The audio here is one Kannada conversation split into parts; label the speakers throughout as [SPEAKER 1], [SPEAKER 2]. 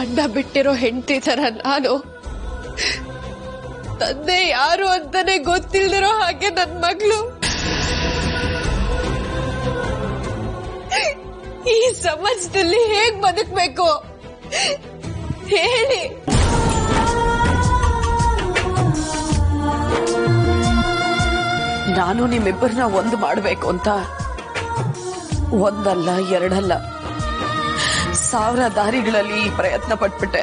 [SPEAKER 1] ಗಂಡ ಬಿಟ್ಟಿರೋ ಹೆಂಡತಿ ತರ ನಾನು ತಂದೆ ಯಾರು ಅಂತಾನೆ ಗೊತ್ತಿಲ್ದಿರೋ ಹಾಗೆ ನನ್ ಮಗಳು ಈ ಸಮಾಜದಲ್ಲಿ ಹೇಗ್ ಬದುಕ್ಬೇಕು ಹೇಳಿ ನಾನು ನಿಮ್ಮಿಬ್ಬರನ್ನ ಒಂದು ಮಾಡ್ಬೇಕು ಅಂತ ಒಂದಲ್ಲ ಎರಡಲ್ಲ ಸಾವಿರ ದಾರಿಗಳಲ್ಲಿ ಈ ಪ್ರಯತ್ನ ಪಟ್ಬಿಟ್ಟೆ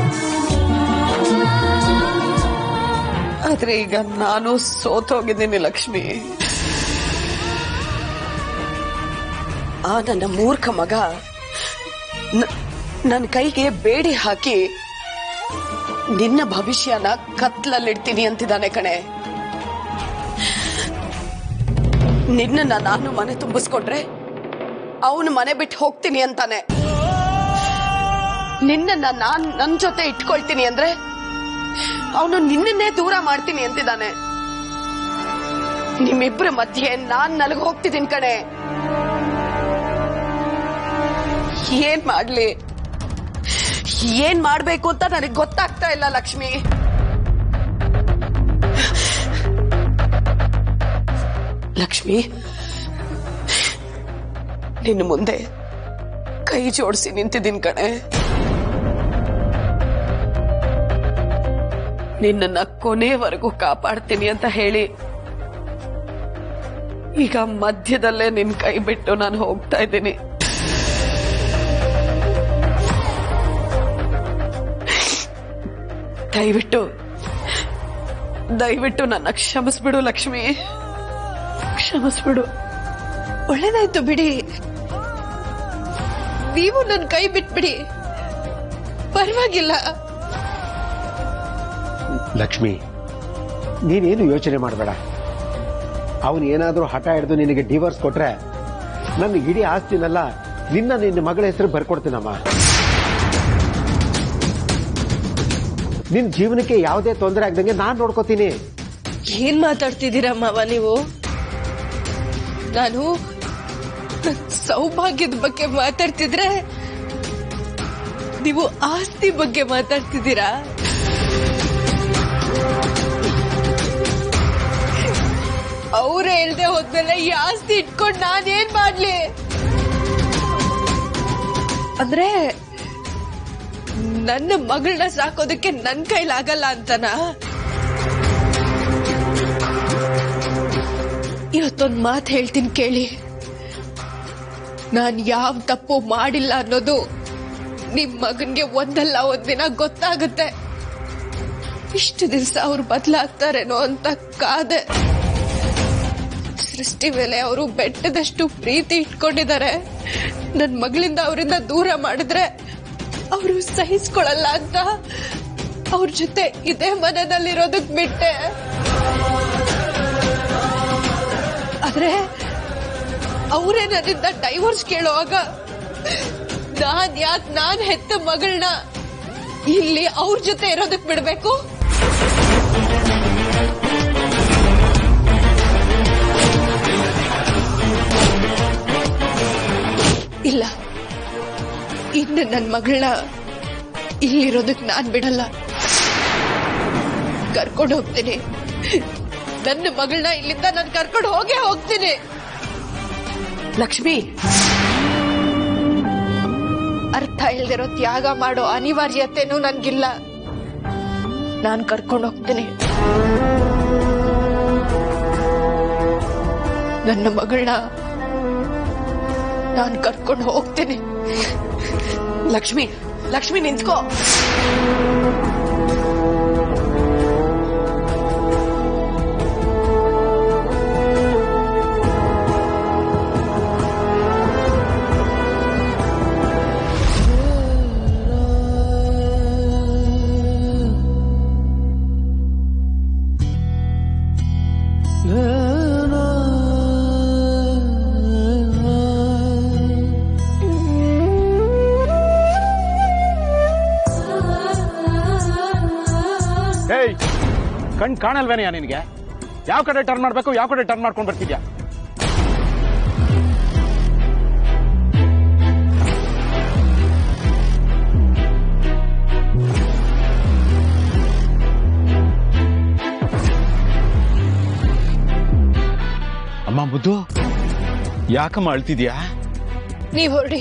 [SPEAKER 1] ಆದ್ರೆ ಈಗ ನಾನು ಸೋತೋಗಿದ್ದೀನಿ ಲಕ್ಷ್ಮಿ ಆ ನನ್ನ ಮೂರ್ಖ ಮಗ ನನ್ನ ಕೈಗೆ ಬೇಡಿ ಹಾಕಿ ನಿನ್ನ ಭವಿಷ್ಯನ ಕತ್ಲಲ್ಲಿಡ್ತೀನಿ ಅಂತಿದ್ದಾನೆ ಕಣೆ ನಿನ್ನ ನಾನು ಮನೆ ತುಂಬಿಸ್ಕೊಂಡ್ರೆ ಅವನು ಮನೆ ಬಿಟ್ಟು ಹೋಗ್ತೀನಿ ಅಂತಾನೆ ನಿನ್ನ ನಾನ್ ನನ್ ಜೊತೆ ಇಟ್ಕೊಳ್ತೀನಿ ಅಂದ್ರೆ ಅವನು ನಿನ್ನನ್ನೇ ದೂರ ಮಾಡ್ತೀನಿ ಅಂತಿದ್ದಾನೆ ನಿಮ್ಮಿಬ್ರ ಮಧ್ಯೆ ನಾನ್ ನಲಗ್ ಹೋಗ್ತಿದ್ದೀನಿ ಕಣೆ ಏನ್ ಮಾಡ್ಲಿ ಏನ್ ಮಾಡ್ಬೇಕು ಅಂತ ನನಗೆ ಗೊತ್ತಾಗ್ತಾ ಇಲ್ಲ ಲಕ್ಷ್ಮಿ ಲಕ್ಷ್ಮಿ ನಿನ್ನ ಮುಂದೆ ಕೈ ಜೋಡಿಸಿ ನಿಂತಿದ್ದೀನಿ ಕಣೆ ನಿನ್ನನ್ನ ಕೊನೆವರೆಗೂ ಕಾಪಾಡ್ತೀನಿ ಅಂತ ಹೇಳಿ ಈಗ ಮಧ್ಯದಲ್ಲೇ ನಿನ್ ಕೈ ಬಿಟ್ಟು ನಾನು ಹೋಗ್ತಾ ಇದ್ದೀನಿ ದಯವಿಟ್ಟು ದಯವಿಟ್ಟು ನನ್ನ ಕ್ಷಮಿಸ್ಬಿಡು ಲಕ್ಷ್ಮಿ ಕ್ಷಮಿಸ್ಬಿಡು ಒಳ್ಳೇದಾಯ್ತು ಬಿಡಿ ನೀವು ನನ್ನ ಕೈ ಬಿಟ್ಬಿಡಿ ಪರವಾಗಿಲ್ಲ
[SPEAKER 2] ಲಕ್ಷ್ಮಿ ನೀನೇನು ಯೋಚನೆ ಮಾಡಬೇಡ ಅವನು ಏನಾದರೂ ಹಠ ಹಿಡಿದು ನಿನಗೆ ಡಿವೋರ್ಸ್ ಕೊಟ್ರೆ ನನ್ನ ಇಡೀ ಆಸ್ತಿನೆಲ್ಲ ನಿನ್ನ ನಿನ್ನ ಮಗಳ ಹೆಸರು ಬರ್ಕೊಡ್ತೀನಮ್ಮ ನಿನ್ ಜೀವನಕ್ಕೆ ಯಾವುದೇ ತೊಂದರೆ ಆಗ್ದಂಗೆ ನಾನ್ ನೋಡ್ಕೋತೀನಿ
[SPEAKER 1] ಏನ್ ಮಾತಾಡ್ತಿದ್ದೀರಾ ಮಾವ ನೀವು ನಾನು ನನ್ ಸೌಭಾಗ್ಯದ ಬಗ್ಗೆ ಮಾತಾಡ್ತಿದ್ರೆ ನೀವು ಆಸ್ತಿ ಬಗ್ಗೆ ಮಾತಾಡ್ತಿದ್ದೀರಾ ಅವ್ರು ಹೇಳ್ದೆ ಹೋದ್ಮೇಲೆ ಈ ಆಸ್ತಿ ಇಟ್ಕೊಂಡು ನಾನೇನ್ ಮಾಡ್ಲಿ ಅಂದ್ರೆ ನನ್ನ ಮಗಳನ್ನ ಸಾಕೋದಕ್ಕೆ ನನ್ ಕೈಲಾಗಲ್ಲ ಅಂತನಾ ಇವತ್ತೊಂದ್ ಮಾತು ಹೇಳ್ತೀನಿ ಕೇಳಿ ನಾನ್ ಯಾವ ತಪ್ಪು ಮಾಡಿಲ್ಲ ಅನ್ನೋದು ನಿಮ್ ಮಗನ್ಗೆ ಒಂದಲ್ಲ ಒಂದಿನ ಗೊತ್ತಾಗುತ್ತೆ ಇಷ್ಟು ದಿವಸ ಅವ್ರು ಬದಲಾಗ್ತಾರೇನೋ ಅಂತ ಕಾದೆ ಸೃಷ್ಟಿ ಮೇಲೆ ಅವರು ಬೆಟ್ಟದಷ್ಟು ಪ್ರೀತಿ ಇಟ್ಕೊಂಡಿದ್ದಾರೆ ನನ್ ಮಗಳಿಂದ ಅವರಿಂದ ದೂರ ಮಾಡಿದ್ರೆ ಅವರು ಸಹಿಸ್ಕೊಳಲ್ಲ ಅಂತ ಅವ್ರ ಜೊತೆ ಇದೇ ಮನೆಯಲ್ಲಿರೋದಕ್ ಬಿಟ್ಟೆ ಆದ್ರೆ ಅವರೇ ನನ್ನಿಂದ ಡೈವೋರ್ಸ್ ಕೇಳುವಾಗ ನಾನ್ ಯಾಕೆ ನಾನ್ ಹೆತ್ತ ಮಗಳನ್ನ ಇಲ್ಲಿ ಅವ್ರ ಜೊತೆ ಇರೋದಕ್ ಬಿಡ್ಬೇಕು ಇಲ್ಲ ಇನ್ನು ನನ್ ಮಗಳನ್ನ ಇಲ್ಲಿರೋದಕ್ ನಾನ್ ಬಿಡಲ್ಲ ಕರ್ಕೊಂಡು ಹೋಗ್ತೀನಿ ನನ್ನ ಮಗಳನ್ನ ಇಲ್ಲಿಂದ ನಾನು ಕರ್ಕೊಂಡು ಹೋಗೇ ಹೋಗ್ತೀನಿ ಲಕ್ಷ್ಮಿ ಅರ್ಥ ಇಲ್ದಿರೋ ತ್ಯಾಗ ಮಾಡೋ ಅನಿವಾರ್ಯತೆನೂ ನನ್ಗಿಲ್ಲ ನಾನ್ ಕರ್ಕೊಂಡು ಹೋಗ್ತೀನಿ ನನ್ನ ಮಗಳನ್ನ ನಾನ್ ಕರ್ಕೊಂಡು ಹೋಗ್ತೀನಿ ಲಕ್ಷ್ಮಿ ಲಕ್ಷ್ಮಿ ನಿಂತ್ಕೋ
[SPEAKER 3] ಏಯ್ ಕಣ್ ಕಾಣಲ್ವೇನೆಯಾ ನಿನಗೆ ಯಾವ ಕಡೆ ಟರ್ನ್ ಮಾಡ್ಬೇಕು ಯಾವ ಕಡೆ ಟರ್ನ್ ಮಾಡ್ಕೊಂಡು ಬರ್ತಿದ್ಯಾ ಯಾಕಮ್ಮ ಅಳ್ತಿದ್ಯಾ
[SPEAKER 1] ನೀವ್ ಹೊರಡಿ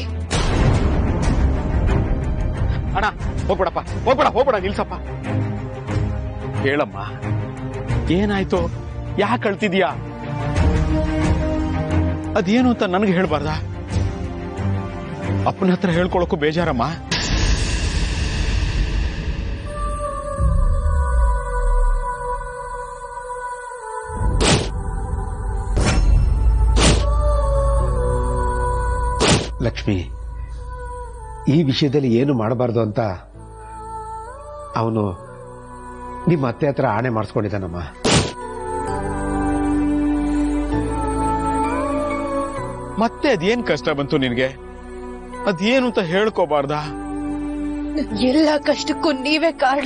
[SPEAKER 3] ಅಣ್ಣ ಹೋಗ್ಬೇಡಪ್ಪ ಹೋಗ್ಬೇಡ ಹೋಗ್ಬೇಡ ನಿಲ್ಸಪ್ಪ ಹೇಳಮ್ಮ ಏನಾಯ್ತು ಯಾಕೆ ಅಳ್ತಿದ್ಯಾ ಅದೇನು ಅಂತ ನನಗೆ ಹೇಳ್ಬಾರ್ದ ಅಪ್ಪನ ಹತ್ರ ಹೇಳ್ಕೊಳಕ್ಕೂ ಬೇಜಾರಮ್ಮ
[SPEAKER 2] ಲಕ್ಷ್ಮಿ ಈ ವಿಷಯದಲ್ಲಿ ಏನು ಮಾಡಬಾರ್ದು ಅಂತ ಅವನು ನಿಮ್ಮ ಅತ್ತೆ ಹತ್ರ ಆಣೆ ಮಾಡಿಸ್ಕೊಂಡಿದ್ದಾನಮ್ಮ
[SPEAKER 3] ಮತ್ತೆ ಅದೇನ್ ಕಷ್ಟ ಬಂತು ನಿನಗೆ ಅದೇನು ಅಂತ ಹೇಳ್ಕೋಬಾರ್ದಾ
[SPEAKER 1] ಎಲ್ಲ ಕಷ್ಟಕ್ಕೂ ನೀವೇ ಕಾರಣ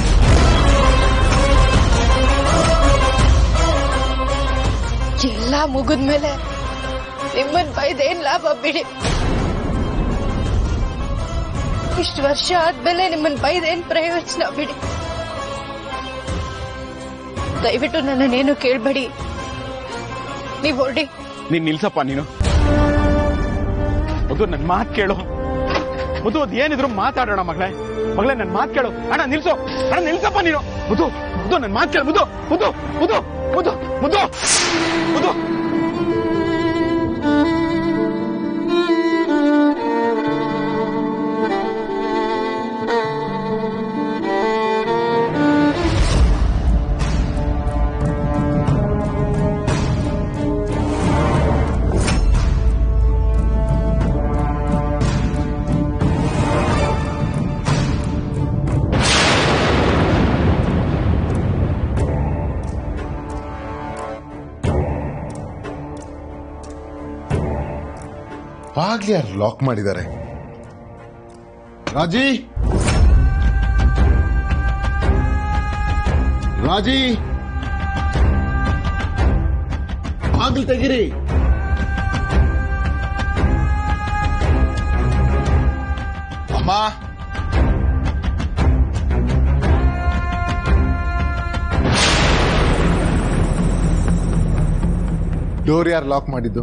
[SPEAKER 1] ಎಲ್ಲ ಮುಗಿದ್ಮೇಲೆ ನಿಮ್ಮನ್ ಬೈದೇನ್ ಲಾಭ ಬಿಡಿ ಇಷ್ಟು ವರ್ಷ ಆದ್ಮೇಲೆ ನಿಮ್ಮನ್ ಬೈದೇನ್ ಪ್ರಯೋಜನ ಬಿಡಿ ದಯವಿಟ್ಟು ನನ್ನನ್ನೇನು ಕೇಳ್ಬೇಡಿ ನೀವ್ ಹೊರಡಿ
[SPEAKER 3] ನೀನ್ ನಿಲ್ಸಪ್ಪ ನೀನು ಮಧು ನನ್ ಮಾತ್ ಕೇಳು ಮಧು ಅದ್ ಏನಿದ್ರು ಮಾತಾಡೋಣ ಮಗಳೇ ಮಗಳೇ ನನ್ ಮಾತ್ ಕೇಳು ಅಣ್ಣ ನಿಲ್ಸು ಅಣ್ಣ ನಿಲ್ಸಪ್ಪ ನೀನು ಮಧು ಮಧು ನನ್ ಮಾತ್ ಕೇಳು ಮಧು ಮಧು ಮಧು ಮಧು ಮಧು ಮಧು
[SPEAKER 4] ಆಗ್ಲಿ ಯಾರು ಲಾಕ್ ಮಾಡಿದ್ದಾರೆ ರಾಜಿ ರಾಜಿ ಆಗ್ಲಿ ತೆಗಿರಿ ಅಮ್ಮ ಡೋರ್ ಯಾರು ಲಾಕ್ ಮಾಡಿದ್ದು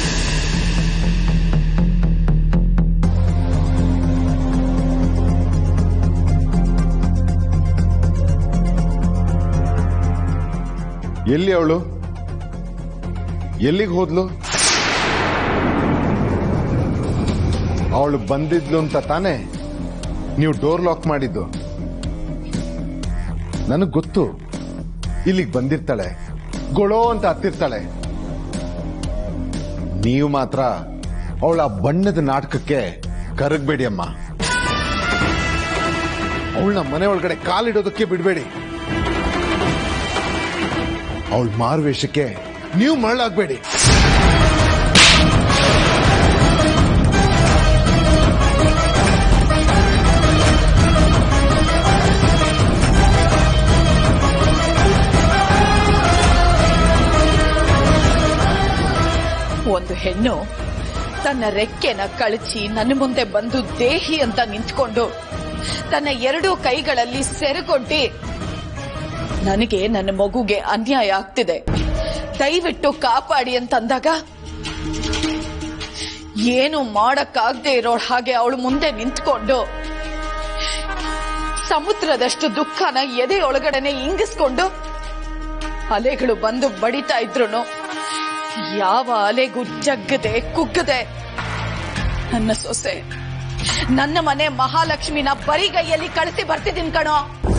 [SPEAKER 4] ಎಲ್ಲಿ ಅವಳು ಎಲ್ಲಿಗೆ ಹೋದ್ಲು ಅವಳು ಬಂದಿದ್ಲು ಅಂತ ತಾನೇ ನೀವು ಡೋರ್ ಲಾಕ್ ಮಾಡಿದ್ದು ನನಗ್ ಗೊತ್ತು ಇಲ್ಲಿಗೆ ಬಂದಿರ್ತಾಳೆ ಗೊಳೋ ಅಂತ ಹತ್ತಿರ್ತಾಳೆ ನೀವು ಮಾತ್ರ ಅವಳ ಬಣ್ಣದ ನಾಟಕಕ್ಕೆ ಕರಗಬೇಡಿ ಅಮ್ಮ ಅವಳನ್ನ ಮನೆ ಒಳಗಡೆ ಕಾಲಿಡೋದಕ್ಕೆ ಬಿಡಬೇಡಿ ಅವಳ ಮಾರುವೇಷಕ್ಕೆ ನೀವು ಮರಳಾಗ್ಬೇಡಿ
[SPEAKER 5] ಒಂದು ಹೆಣ್ಣು ತನ್ನ ರೆಕ್ಕೆನ ಕಳಚಿ ನನ್ನ ಮುಂದೆ ಬಂದು ದೇಹಿ ಅಂತ ನಿಂತ್ಕೊಂಡು ತನ್ನ ಎರಡೂ ಕೈಗಳಲ್ಲಿ ಸೆರೆಗೊಡ್ಡಿ ನನಗೆ ನನ್ನ ಮಗುಗೆ ಅನ್ಯಾಯ ಆಗ್ತಿದೆ ದಯವಿಟ್ಟು ಕಾಪಾಡಿ ಅಂತಂದಾಗ ಏನು ಮಾಡಕ್ಕಾಗದೆ ಇರೋ ಹಾಗೆ ಅವಳು ಮುಂದೆ ನಿಂತ್ಕೊಂಡು ಸಮುದ್ರದಷ್ಟು ದುಃಖನ ಎದೆ ಒಳಗಡೆನೆ ಇಂಗಿಸ್ಕೊಂಡು ಅಲೆಗಳು ಬಂದು ಬಡಿತಾ ಇದ್ರು ಯಾವ ಅಲೆಗೂ ಜಗ್ಗದೆ ಕುಗ್ಗದೆ ನನ್ನ ಸೊಸೆ ನನ್ನ ಮನೆ ಮಹಾಲಕ್ಷ್ಮಿನ ಬರಿಗೈಯಲ್ಲಿ ಕಳಿಸಿ ಬರ್ತಿದ್ದೀನಿ ಕಣೋ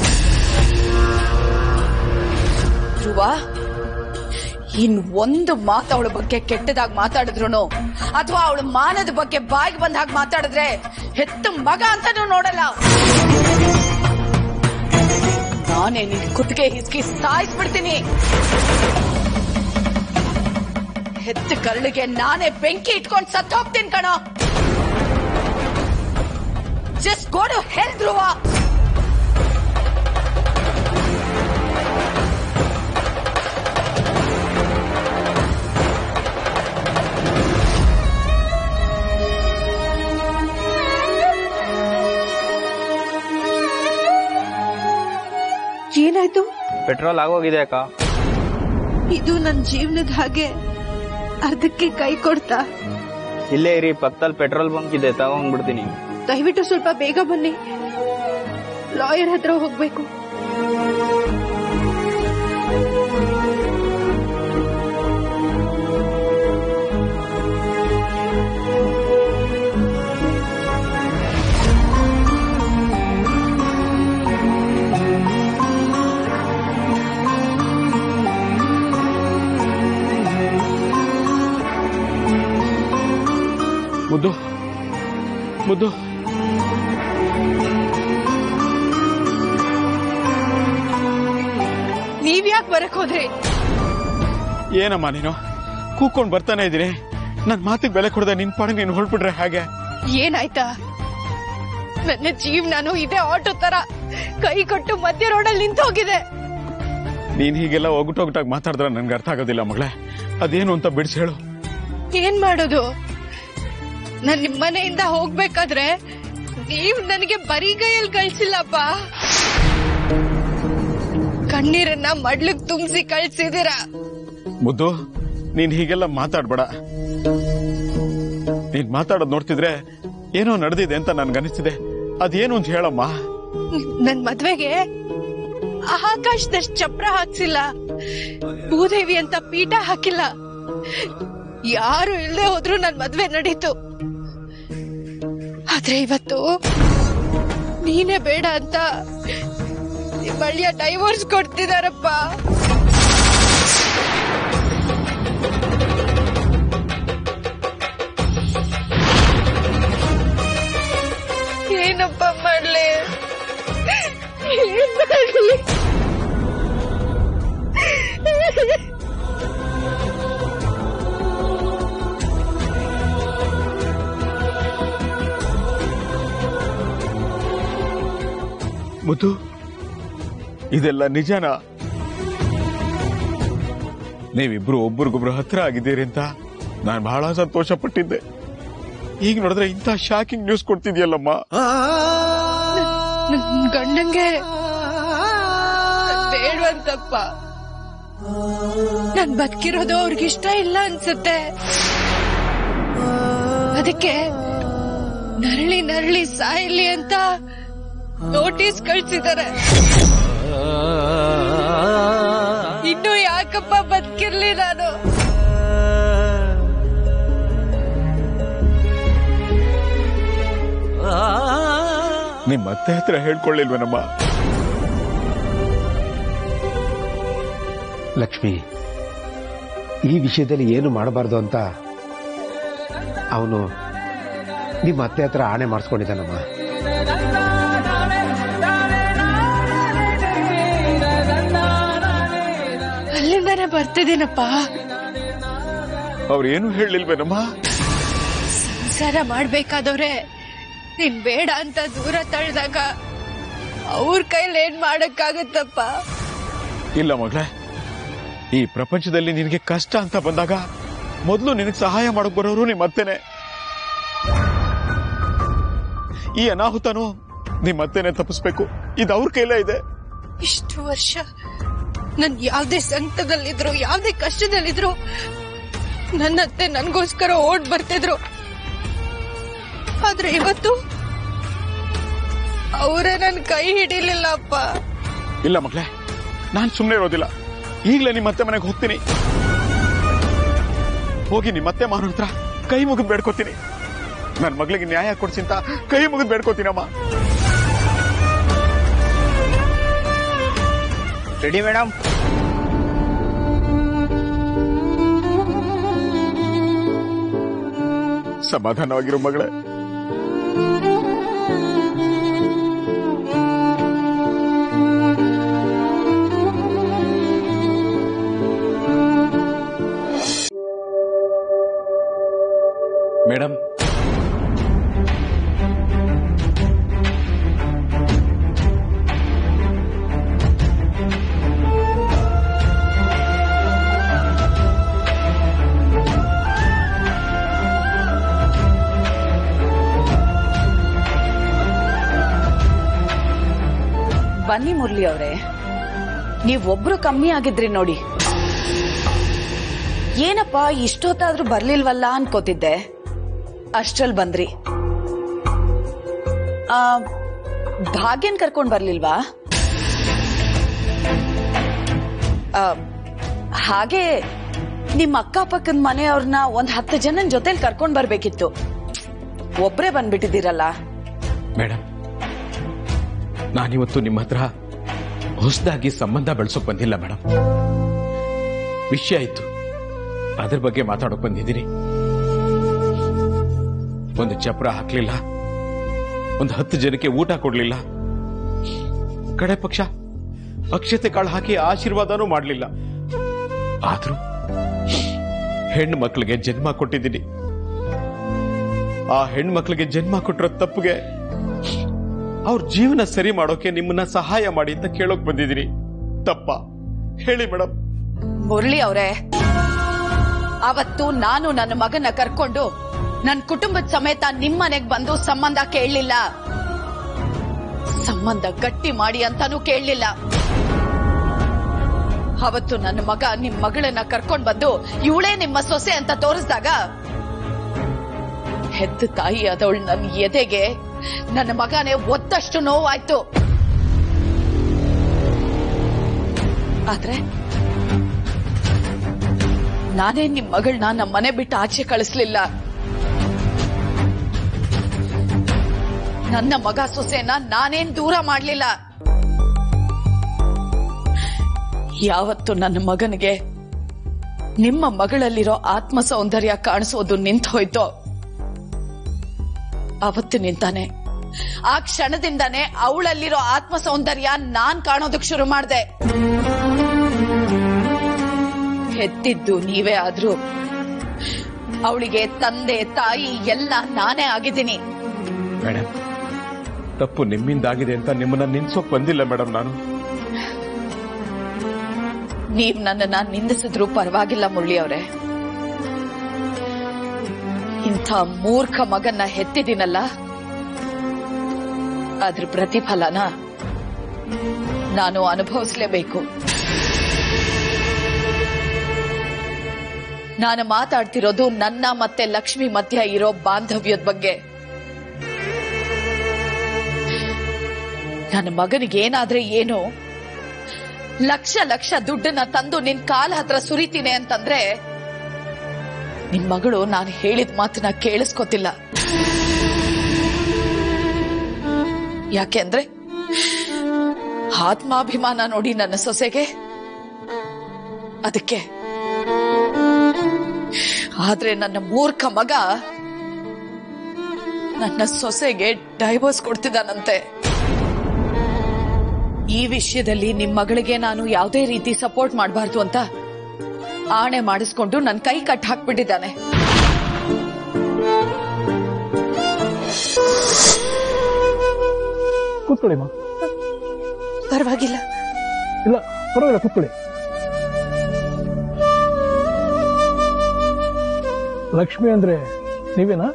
[SPEAKER 5] ಧ್ರುವ ಇನ್ ಒಂದು ಮಾತು ಅವಳ ಬಗ್ಗೆ ಕೆಟ್ಟದಾಗಿ ಮಾತಾಡಿದ್ರು ಅಥವಾ ಅವಳ ಮಾನದ ಬಗ್ಗೆ ಬಾಯಿಗೆ ಬಂದ ಹಾಗೆ ಮಾತಾಡಿದ್ರೆ ಹೆತ್ತ ಮಗ ಅಂತಾನು ನೋಡಲ್ಲ ನಾನೇ ನಿನ್ ಕುತ್ತಿಗೆ ಹಿಸ್ಕಿ ಸಾಯಿಸ್ಬಿಡ್ತೀನಿ ಹೆತ್ತ ಕರಳಿಗೆ ನಾನೇ ಬೆಂಕಿ ಇಟ್ಕೊಂಡು ಸತ್ತು ಹೋಗ್ತೀನಿ ಕಣ ಜಸ್ಟ್ ಗೋ ಟು ಹೆಲ್ ಧ್ರುವ
[SPEAKER 1] ಏನಾಯ್ತು
[SPEAKER 6] ಪೆಟ್ರೋಲ್ ಆಗೋಗಿದೆ ಅಕ್ಕ
[SPEAKER 1] ಇದು ನನ್ನ ಜೀವನದ ಹಾಗೆ ಅರ್ಧಕ್ಕೆ ಕೈ ಕೊಡ್ತಾ
[SPEAKER 6] ಇಲ್ಲೇ ಇರಿ ಪಕ್ಕದಲ್ಲಿ ಪೆಟ್ರೋಲ್ ಬಂಕ್ ಇದೆ ತಗೊಂಡ್ಬಿಡ್ತೀನಿ
[SPEAKER 1] ದಯವಿಟ್ಟು ಸ್ವಲ್ಪ ಬೇಗ ಬನ್ನಿ ಲಾಯರ್ ಹತ್ರ ಹೋಗ್ಬೇಕು
[SPEAKER 3] ಮುದ್ದು ಮುದ್ದು
[SPEAKER 1] ನೀವ್ಯಾಕ್ ಬರಕ್ ಹೋದ್ರಿ
[SPEAKER 3] ಏನಮ್ಮ ನೀನು ಕೂಕೊಂಡ್ ಬರ್ತಾನೆ ಇದೀನಿ ನನ್ ಮಾತಿಗೆ ಬೆಲೆ ಕೊಡದೆ ನಿನ್ ಪಾಡಿಗೆ ನೀನು ಹೊಳ್ಬಿಟ್ರೆ ಹಾಗೆ
[SPEAKER 1] ಏನಾಯ್ತಾ ನನ್ನ ಜೀವನಾನು ಇದೇ ಆಟೋ ತರ ಕೈ ಕೊಟ್ಟು ಮಧ್ಯ ರೋಡಲ್ಲಿ ನಿಂತು ಹೋಗಿದೆ
[SPEAKER 3] ನೀನ್ ಹೀಗೆಲ್ಲ ಒಗ್ಗುಟೊಗ್ಟಾಗಿ ಮಾತಾಡಿದ್ರೆ ನನ್ಗೆ ಅರ್ಥ ಆಗೋದಿಲ್ಲ ಮಗಳೇ ಅದೇನು ಅಂತ ಬಿಡಿಸಿ ಹೇಳು
[SPEAKER 1] ಏನ್ ಮಾಡೋದು ನಾನ್ ನಿಮ್ ಮನೆಯಿಂದ ಹೋಗ್ಬೇಕಾದ್ರೆ ನೀವ್ ನನಗೆ ಬರಿಗೈಯಲ್ಲಿ ಕಳ್ಸಿಲ್ಲಪ್ಪ ಕಣ್ಣೀರನ್ನ ಮಡ್ಲಿಗ್ ತುಂಬಿಸಿ ಕಳ್ಸಿದೀರ
[SPEAKER 3] ಮುದ್ದು ನೀನ್ ಹೀಗೆಲ್ಲ ಮಾತಾಡ್ಬೇಡ ನೀನ್ ಮಾತಾಡೋದ್ ನೋಡ್ತಿದ್ರೆ ಏನೋ ನಡೆದಿದೆ ಅಂತ ನನ್ಗನಿಸ್ತಿದೆ ಅದೇನು ಅಂತ ಹೇಳಮ್ಮ
[SPEAKER 1] ನನ್ ಮದ್ವೆಗೆ ಆಕಾಶದಷ್ಟ್ ಚಪ್ರ ಹಾಕ್ಸಿಲ್ಲ ಭೂದೇವಿ ಅಂತ ಪೀಠ ಹಾಕಿಲ್ಲ ಯಾರು ಇಲ್ದೆ ಹೋದ್ರು ನನ್ ಮದ್ವೆ ನಡೀತು ಆದ್ರೆ ಇವತ್ತು ನೀನೇ ಬೇಡ ಅಂತ ಬಳ್ಳಿಯ ಡೈವೋರ್ಸ್ ಕೊಡ್ತಿದಾರಪ್ಪ ಏನಪ್ಪ ಮಾಡ್ಲಿ ಏನ್ ಮಾಡ್ಲಿ
[SPEAKER 3] ಮುದ್ದು ಇದೆಲ್ಲ ನಿಜನಾ ನೀವಿಬ್ರು ಒಬ್ರಿಗೊಬ್ರು ಹತ್ರ ಆಗಿದ್ದೀರಿ ಅಂತ ನಾನು ಬಹಳ ಸಂತೋಷ ಪಟ್ಟಿದ್ದೆ ಈಗ ನೋಡಿದ್ರೆ ಇಂಥ ಶಾಕಿಂಗ್ ನ್ಯೂಸ್ ಕೊಡ್ತಿದ್ಯಲ್ಲಮ್ಮ
[SPEAKER 1] ನನ್ ಗಂಡಂಗೆ ಬೇಡವಂತಪ್ಪ ನಾನ್ ಬದುಕಿರೋದು ಅವ್ರಿಗಿಷ್ಟ ಇಲ್ಲ ಅನ್ಸುತ್ತೆ ಅದಕ್ಕೆ ನರಳಿ ನರಳಿ ಸಾಯಲಿ ಅಂತ ನೋಟಿಸ್ ಕಳ್ಸಿದ್ದಾರೆ ಇನ್ನು ಯಾಕಪ್ಪ ಬದುಕಿರ್ಲಿ ನಾನು
[SPEAKER 3] ನಿಮ್ ಮತ್ತೆ ಹತ್ರ ಹೇಳ್ಕೊಳ್ಳಿಲ್ವೇನಮ್ಮ
[SPEAKER 2] ಲಕ್ಷ್ಮಿ ಈ ವಿಷಯದಲ್ಲಿ ಏನು ಮಾಡಬಾರ್ದು ಅಂತ ಅವನು ನಿಮ್ಮ ಅತ್ತೆ ಹತ್ರ ಆಣೆ ಮಾಡಿಸ್ಕೊಂಡಿದ್ದಾನಮ್ಮ
[SPEAKER 1] ಅಲ್ಲಿಂದಾನೆ ಬರ್ತಿದ್ದೀನಪ್ಪ
[SPEAKER 3] ಅವ್ರು ಏನು ಹೇಳಿಲ್ವೇನಮ್ಮ
[SPEAKER 1] ಸಂಸಾರ ಮಾಡ್ಬೇಕಾದವ್ರೆ ನೀನ್ ಬೇಡ ಅಂತ ದೂರ ತಳ್ದಾಗ ಅವ್ರ ಕೈಲಿ ಏನ್ ಮಾಡಕ್ಕಾಗತ್ತಪ್ಪ
[SPEAKER 3] ಇಲ್ಲ ಮಗಳೇ ಈ ಪ್ರಪಂಚದಲ್ಲಿ ನಿನಗೆ ಕಷ್ಟ ಅಂತ ಬಂದಾಗ ಮೊದಲು ನಿನಗೆ ಸಹಾಯ ಮಾಡಕ್ ಬರೋರು ನಿಮ್ಮ ಅತ್ತೆನೆ ಈ ಅನಾಹುತನು ನಿಮ್ಮ ಅತ್ತೆನೆ ತಪ್ಪಿಸ್ಬೇಕು ಇದು ಅವ್ರ ಕೈಲೇ ಇದೆ
[SPEAKER 1] ಇಷ್ಟು ವರ್ಷ ನನ್ ಯಾವ್ದೇ ಸಂಕಟದಲ್ಲಿದ್ರು ಯಾವ್ದೇ ಕಷ್ಟದಲ್ಲಿದ್ರು ನನ್ನತ್ತೆ ನನ್ಗೋಸ್ಕರ ಓಡ್ ಬರ್ತಿದ್ರು ಆದ್ರೆ ಇವತ್ತು ಅವರೇ ನನ್ ಕೈ ಹಿಡಿಲಿಲ್ಲ ಅಪ್ಪ
[SPEAKER 3] ಇಲ್ಲ ಮಗಳೇ ನಾನ್ ಸುಮ್ಮನೆ ಇರೋದಿಲ್ಲ ಈಗಲೇ ನಿಮ್ಮ ಅತ್ತೆ ಮನೆಗೆ ಹೋಗ್ತೀನಿ ಹೋಗಿ ನಿಮ್ಮ ಅತ್ತೆ ಮಾವನ ಹತ್ರ ಕೈ ಮುಗಿದ್ ಬೇಡ್ಕೋತೀನಿ ನನ್ನ ಮಗಳಿಗೆ ನ್ಯಾಯ ಕೊಡ್ಸಿ ಅಂತ ಕೈ ಮುಗಿದ್ ಬೇಡ್ಕೋತೀನಮ್ಮ
[SPEAKER 6] ರೆಡಿ ಮೇಡಮ್
[SPEAKER 3] ಸಮಾಧಾನವಾಗಿರೋ ಮಗಳೇ ಮೇಡಮ್
[SPEAKER 5] ಬನ್ನಿ ಮುರಳಿ ಅವರೇ ನೀವೊಬ್ರು ಕಮ್ಮಿ ಆಗಿದ್ರಿ ನೋಡಿ ಏನಪ್ಪ ಇಷ್ಟೊತ್ತಾದ್ರೂ ಬರ್ಲಿಲ್ವಲ್ಲ ಅನ್ಕೋತಿದ್ದೆ ಅಷ್ಟ್ರಲ್ಲಿ ಬಂದ್ರಿ ಆ ಭಾಗ್ಯನ್ ಕರ್ಕೊಂಡ್ ಬರ್ಲಿಲ್ವಾ ಆ, ಹಾಗೆ ನಿಮ್ಮ ಅಕ್ಕಪಕ್ಕದ ಮನೆಯವ್ರನ್ನ ಒಂದ್ ಹತ್ತು ಜನನ್ ಜೊತೆಲಿ ಕರ್ಕೊಂಡ್ ಬರ್ಬೇಕಿತ್ತು ಒಬ್ರೇ ಬಂದ್ಬಿಟ್ಟಿದ್ದೀರಲ್ಲ
[SPEAKER 7] ಮೇಡಮ್ ನಾನಿವತ್ತು ನಿಮ್ಮ ಹತ್ರ ಹೊಸದಾಗಿ ಸಂಬಂಧ ಬೆಳೆಸೋಕ್ ಬಂದಿಲ್ಲ ಮೇಡಮ್ ವಿಷಯ ಇತ್ತು ಅದ್ರ ಬಗ್ಗೆ ಮಾತಾಡೋಕ್ ಬಂದಿದ್ದೀನಿ ಒಂದು ಚಪ್ರ ಹಾಕ್ಲಿಲ್ಲ ಒಂದು ಹತ್ತು ಜನಕ್ಕೆ ಊಟ ಕೊಡ್ಲಿಲ್ಲ ಕಡೆ ಪಕ್ಷ ಅಕ್ಷತೆ ಕಾಳು ಹಾಕಿ ಆಶೀರ್ವಾದನೂ ಮಾಡಲಿಲ್ಲ ಆದ್ರೂ ಹೆಣ್ಣು ಮಕ್ಕಳಿಗೆ ಜನ್ಮ ಕೊಟ್ಟಿದ್ದೀನಿ ಆ ಹೆಣ್ಮಕ್ಳಿಗೆ ಜನ್ಮ ಕೊಟ್ಟಿರೋ ತಪ್ಪಿಗೆ ಅವ್ರ ಜೀವನ ಸರಿ ಮಾಡೋಕೆ ನಿಮ್ಮನ್ನ ಸಹಾಯ ಮಾಡಿ ಅಂತ ಕೇಳೋಕ್ ಬಂದಿದ್ದೀನಿ ತಪ್ಪ ಹೇಳಿ ಮೇಡಮ್
[SPEAKER 5] ಮುರಳಿ ಅವರೇ ಅವತ್ತು ನಾನು ನನ್ನ ಮಗನ ಕರ್ಕೊಂಡು ನನ್ನ ಕುಟುಂಬದ ಸಮೇತ ನಿಮ್ಮನೆಗ್ ಬಂದು ಸಂಬಂಧ ಕೇಳಲಿಲ್ಲ ಸಂಬಂಧ ಗಟ್ಟಿ ಮಾಡಿ ಅಂತಾನೂ ಕೇಳಲಿಲ್ಲ ಅವತ್ತು ನನ್ನ ಮಗ ನಿಮ್ ಮಗಳನ್ನ ಕರ್ಕೊಂಡ್ ಬಂದು ಇವಳೇ ನಿಮ್ಮ ಸೊಸೆ ಅಂತ ತೋರಿಸಿದಾಗ ಹೆತ್ತ ತಾಯಿ ಆದವಳು ನನ್ನ ಎದೆಗೆ ನನ್ನ ಮಗನೇ ಒತ್ತಷ್ಟು ನೋವಾಯ್ತು ಆದ್ರೆ ನಾನೇ ನಿಮ್ ಮಗಳನ್ನ ನಮ್ಮ ಮನೆ ಬಿಟ್ಟು ಆಚೆ ಕಳಿಸ್ಲಿಲ್ಲ ನನ್ನ ಮಗ ಸೊಸೆನ ನಾನೇನ್ ದೂರ ಮಾಡ್ಲಿಲ್ಲ ಯಾವತ್ತು ನನ್ನ ಮಗನಿಗೆ ನಿಮ್ಮ ಮಗಳಲ್ಲಿರೋ ಆತ್ಮ ಸೌಂದರ್ಯ ಕಾಣಿಸೋದು ನಿಂತು ಹೋಯ್ತೋ ಅವತ್ತು ನಿಂತಾನೆ ಆ ಕ್ಷಣದಿಂದಾನೇ ಅವಳಲ್ಲಿರೋ ಆತ್ಮ ಸೌಂದರ್ಯ ನಾನ್ ಕಾಣೋದಕ್ ಶುರು ಮಾಡ್ದೆ ಹೆತ್ತಿದ್ದು ನೀವೇ ಆದ್ರೂ ಅವಳಿಗೆ ತಂದೆ ತಾಯಿ ಎಲ್ಲ ನಾನೇ ಆಗಿದ್ದೀನಿ
[SPEAKER 7] ಮೇಡಮ್ ತಪ್ಪು ನಿಮ್ಮಿಂದಾಗಿದೆ ಅಂತ ನಿಮ್ಮನ್ನ ನಿನ್ಸೋಕ್ ಬಂದಿಲ್ಲ ಮೇಡಮ್ ನಾನು
[SPEAKER 5] ನೀವ್ ನನ್ನನ್ನ ನಿಂದಿಸಿದ್ರು ಪರವಾಗಿಲ್ಲ ಮುರಳಿ ಅವರೇ ಇಂಥ ಮೂರ್ಖ ಮಗನ್ನ ಹೆತ್ತಿದ್ದೀನಲ್ಲ ಅದ್ರ ಪ್ರತಿಫಲನ ನಾನು ಅನುಭವಿಸ್ಲೇಬೇಕು ನಾನು ಮಾತಾಡ್ತಿರೋದು ನನ್ನ ಮತ್ತೆ ಲಕ್ಷ್ಮಿ ಮಧ್ಯ ಇರೋ ಬಾಂಧವ್ಯದ ಬಗ್ಗೆ ನನ್ನ ಮಗನಿಗೆ ಏನಾದ್ರೆ ಏನು ಲಕ್ಷ ಲಕ್ಷ ದುಡ್ಡನ್ನ ತಂದು ನಿನ್ ಕಾಲ ಹತ್ರ ಸುರಿತೀನಿ ಅಂತಂದ್ರೆ ನಿನ್ ಮಗಳು ನಾನು ಹೇಳಿದ ಮಾತನ್ನ ಕೇಳಿಸ್ಕೊತಿಲ್ಲ ಯಾಕೆಂದ್ರೆ ಆತ್ಮಾಭಿಮಾನ ನೋಡಿ ನನ್ನ ಸೊಸೆಗೆ ಅದಕ್ಕೆ ಆದ್ರೆ ನನ್ನ ಮೂರ್ಖ ಮಗ ನನ್ನ ಸೊಸೆಗೆ ಡೈವರ್ಸ್ ಕೊಡ್ತಿದ್ದಾನಂತೆ ಈ ವಿಷಯದಲ್ಲಿ ನಿಮ್ ಮಗಳಿಗೆ ನಾನು ಯಾವುದೇ ರೀತಿ ಸಪೋರ್ಟ್ ಮಾಡಬಾರ್ದು ಅಂತ ಆಣೆ ಮಾಡಿಸ್ಕೊಂಡು ನನ್ನ ಕೈ ಕಟ್ ಹಾಕ್ಬಿಟ್ಟಿದ್ದಾನೆ
[SPEAKER 8] ಕೂತ್ಕೊಳ್ಳಿ ಮಾ
[SPEAKER 1] ಪರವಾಗಿಲ್ಲ
[SPEAKER 8] ಇಲ್ಲ ಪರವಾಗಿಲ್ಲ ಕೂತ್ಕೊಳ್ಳಿ ಲಕ್ಷ್ಮಿ ಅಂದ್ರೆ ನೀವೇನಾ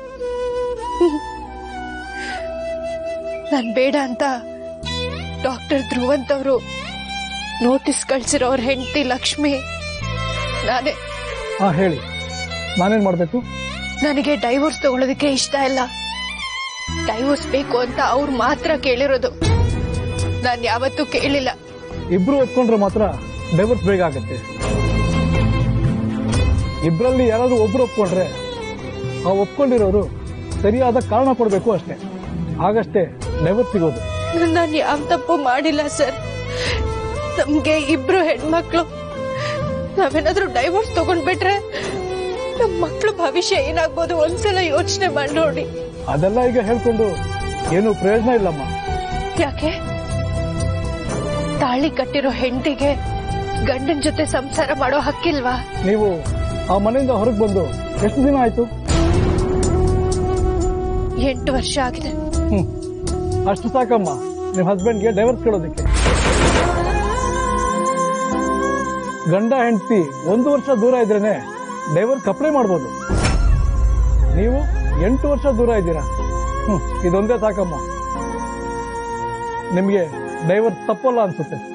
[SPEAKER 1] ನಾನ್ ಬೇಡ ಅಂತ ಡಾಕ್ಟರ್ ಧ್ರುವಂತ್ ಅವರು ನೋಟಿಸ್ ಕಳ್ಸಿರೋ ಅವ್ರ ಹೆಂಡತಿ ಲಕ್ಷ್ಮಿ ನಾನೇ
[SPEAKER 8] ಹಾ ಹೇಳಿ ನಾನೇನ್ ಮಾಡ್ಬೇಕು
[SPEAKER 1] ನನಗೆ ಡೈವೋರ್ಸ್ ತಗೊಳ್ಳೋದಕ್ಕೆ ಇಷ್ಟ ಇಲ್ಲ ಡೈವೋರ್ಸ್ ಬೇಕು ಅಂತ ಅವ್ರು ಮಾತ್ರ ಕೇಳಿರೋದು ನಾನ್ ಯಾವತ್ತೂ ಕೇಳಿಲ್ಲ
[SPEAKER 8] ಇಬ್ರು ಒಪ್ಕೊಂಡ್ರೆ ಮಾತ್ರ ಡೈವರ್ಸ್ ಬೇಗ ಆಗುತ್ತೆ ಇಬ್ರಲ್ಲಿ ಯಾರಾದ್ರೂ ಒಬ್ರು ಒಪ್ಕೊಂಡ್ರೆ ಆ ಒಪ್ಕೊಂಡಿರೋರು ಸರಿಯಾದ ಕಾರಣ ಕೊಡಬೇಕು ಅಷ್ಟೇ ಆಗಷ್ಟೇ ಡೈವರ್ಸ್ ಸಿಗೋದು
[SPEAKER 1] ನಾನು ಯಾವ ತಪ್ಪು ಮಾಡಿಲ್ಲ ಸರ್ ನಮ್ಗೆ ಇಬ್ರು ಹೆಣ್ಮಕ್ಳು ನಾವೇನಾದ್ರೂ ಡೈವೋರ್ಸ್ ತಗೊಂಡ್ಬಿಟ್ರೆ ನಮ್ ಮಕ್ಳು ಭವಿಷ್ಯ ಏನಾಗ್ಬೋದು ಒಂದ್ಸಲ ಯೋಚನೆ ಮಾಡಿ ನೋಡಿ
[SPEAKER 8] ಅದೆಲ್ಲ ಈಗ ಹೇಳ್ಕೊಂಡು ಏನು ಪ್ರಯೋಜನ ಇಲ್ಲಮ್ಮ
[SPEAKER 1] ಯಾಕೆ ತಾಳಿ ಕಟ್ಟಿರೋ ಹೆಂಡತಿಗೆ ಗಂಡನ ಜೊತೆ ಸಂಸಾರ ಮಾಡೋ ಹಕ್ಕಿಲ್ವಾ
[SPEAKER 8] ನೀವು ಆ ಮನೆಯಿಂದ ಹೊರಗೆ ಬಂದು ಎಷ್ಟು ದಿನ ಆಯ್ತು
[SPEAKER 1] ಎಂಟು ವರ್ಷ ಆಗಿದೆ
[SPEAKER 8] ಹ್ಮ್ ಅಷ್ಟು ಸಾಕಮ್ಮ ನಿಮ್ ಹಸ್ಬೆಂಡ್ಗೆ ಡೈವರ್ಸ್ ಕೇಳೋದಕ್ಕೆ ಗಂಡ ಹೆಂಡತಿ ಒಂದು ವರ್ಷ ದೂರ ಇದ್ರೇನೆ ಡೈವರ್ಸ್ ಅಪ್ಲೈ ಮಾಡ್ಬೋದು ನೀವು ಎಂಟು ವರ್ಷ ದೂರ ಇದ್ದೀರಾ ಹ್ಮ್ ಇದೊಂದೇ ಸಾಕಮ್ಮ ನಿಮ್ಗೆ ಡೈವರ್ಸ್ ತಪ್ಪಲ್ಲ ಅನ್ಸುತ್ತೆ